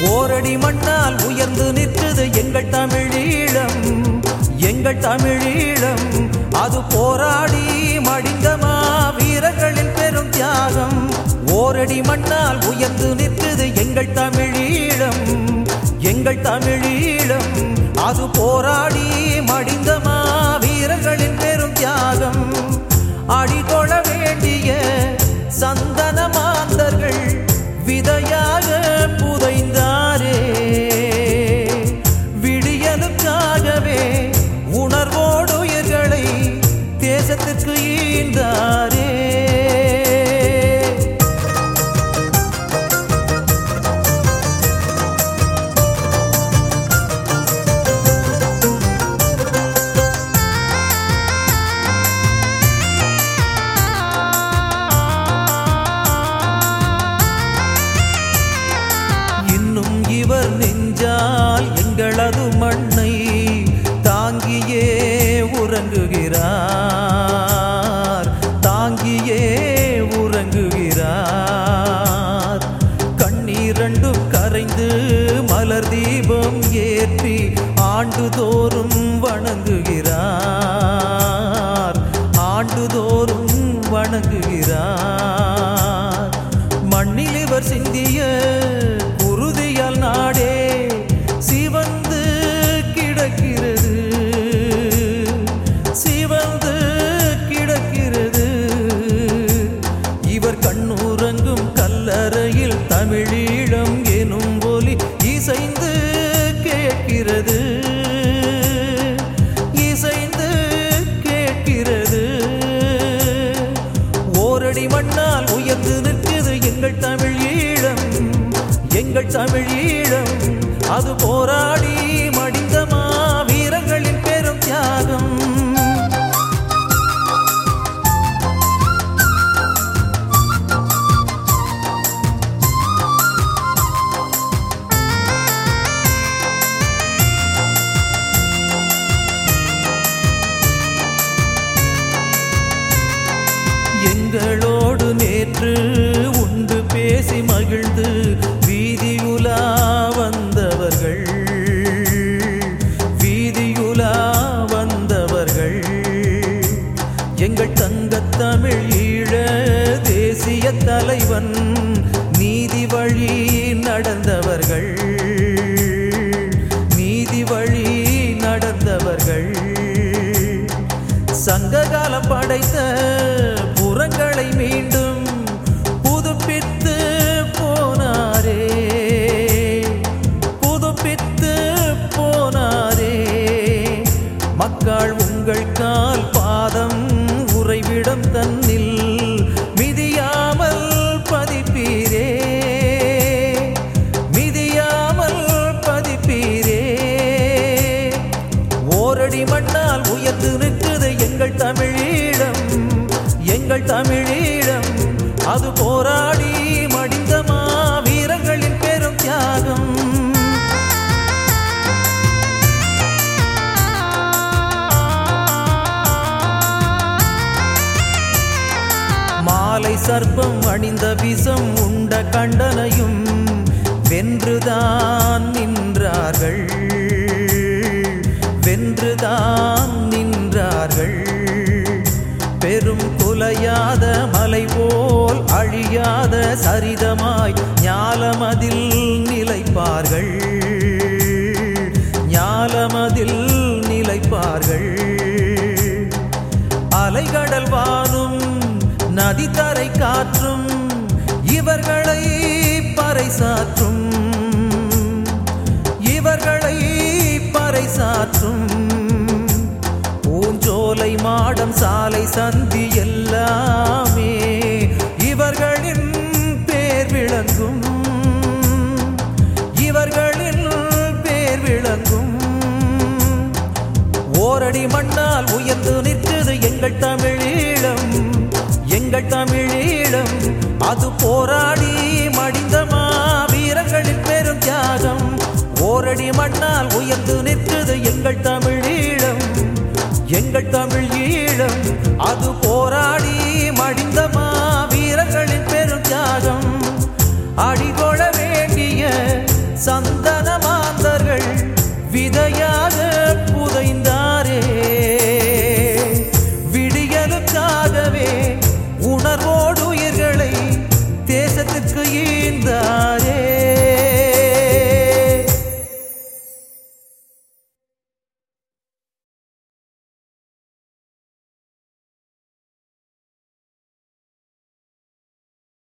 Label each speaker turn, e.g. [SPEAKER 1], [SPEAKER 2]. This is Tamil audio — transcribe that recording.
[SPEAKER 1] ஓரடி மண்ணால் உயர்ந்து நிற்குது எங்கள் தமிழீழம் எங்கள் தமிழீழம் அது போராடி மடிந்த வீரர்களின் பெரும் தியாகம் ஓரடி மண்ணால் உயர்ந்து நிற்குது எங்கள் தமிழீழம் எங்கள் தமிழீழம் அது போராடி மடிந்த வீரர்களின் பெரும் தியாகம் அடிகொள்ள வேண்டிய சந்தன மாந்தர்கள் விதையாக புதைந்தாரே விடியலுக்காகவே உணர்வோடு உயிர்களை தேசத்திற்கு ஈந்தாரே இன்னும் இவர் நெஞ்சால் எங்களது மண்ணை தாங்கியே உறங்குகிறார் தாங்கியே உறங்குகிறார் கண்ணீரண்டும் கரைந்து மலர் தீபம் ஏற்றி ஆண்டுதோறும் வணங்குகிறார் ஆண்டுதோறும் வணங்குகிறார் மண்ணில் இவர் சிந்திய குருதியால் நாடே சிவந்து கிடக்கிறது சிவந்து கிடக்கிறது இவர் கண்ணுறங்கும் கல்லறையில் தமிழீழம் எனும் ஒலி இசைந்து கேட்கிறது இசைந்து கேட்கிறது ஓரடி மண்ணால் உயர்ந்து நிற்குது எங்கள் தமிழ் ஈழம் எங்கள் தமிழ் ஈழம் அது போராடி மடிந்த வீரர்களின் பெரும் தியாகம் எங்களோடு நேற்று உண்டு பேசி மகிழ்ந்து வீதியுலா வந்தவர்கள் வீதியுலா வந்தவர்கள் எங்கள் தங்கத் தமிழ் ஈழ தேசிய தலைவன் நீதி வழி நடந்தவர்கள் நீதி வழி நடந்தவர்கள் சங்ககாலம் படைத்த புறங்களை மீண்டும் புதுப்பித்து போனாரே புதுப்பித்து போனாரே மக்கள் உங்கள் கால் பாதம் உறைவிடம் தன்னில் மிதியாமல் பதிப்பீரே மிதியாமல் பதிப்பீரே ஓரடி மண்ணால் உயர்ந்து நிற்குது எங்கள் தமிழீழம் எங்கள் தமிழீழம் அது போராடி மடிந்த வீரர்களின் பெரும் தியாகம் மாலை சர்ப்பம் அணிந்த விஷம் உண்ட கண்டனையும் வென்றுதான் நின்றார்கள் வென்றுதான் நின்றார்கள் பெரும் குலையாத மலை போல் அழியாத சரிதமாய் ஞாலமதில் நிலைப்பார்கள் ஞாலமதில் நிலைப்பார்கள் அலைகடல் வானும் நதி தரை காற்றும் இவர்களை பறைசாற்றும் இவர்களை பறைசாற்றும் பூஞ்சோலை மாடம் சாலை சந்தி எல்லாமே இவர்களின் பேர் விளங்கும் இவர்களின் பேர் விளங்கும் ஓரடி மண்ணால் உயர்ந்து நிற்குது எங்கள் தமிழீழம் எங்கள் தமிழீழம் அது போராடி மடிந்த வீரர்களின் பெரும் தியாகம் ஓரடி மண்ணால் உயர்ந்து நிற்குது எங்கள் தமிழீழம் எங்கள் தமிழ் ஈழம் அது போராடி மடிந்த வீரர்களின் பெரும் தியாகம் அடிகொள்ள வேண்டிய சந்த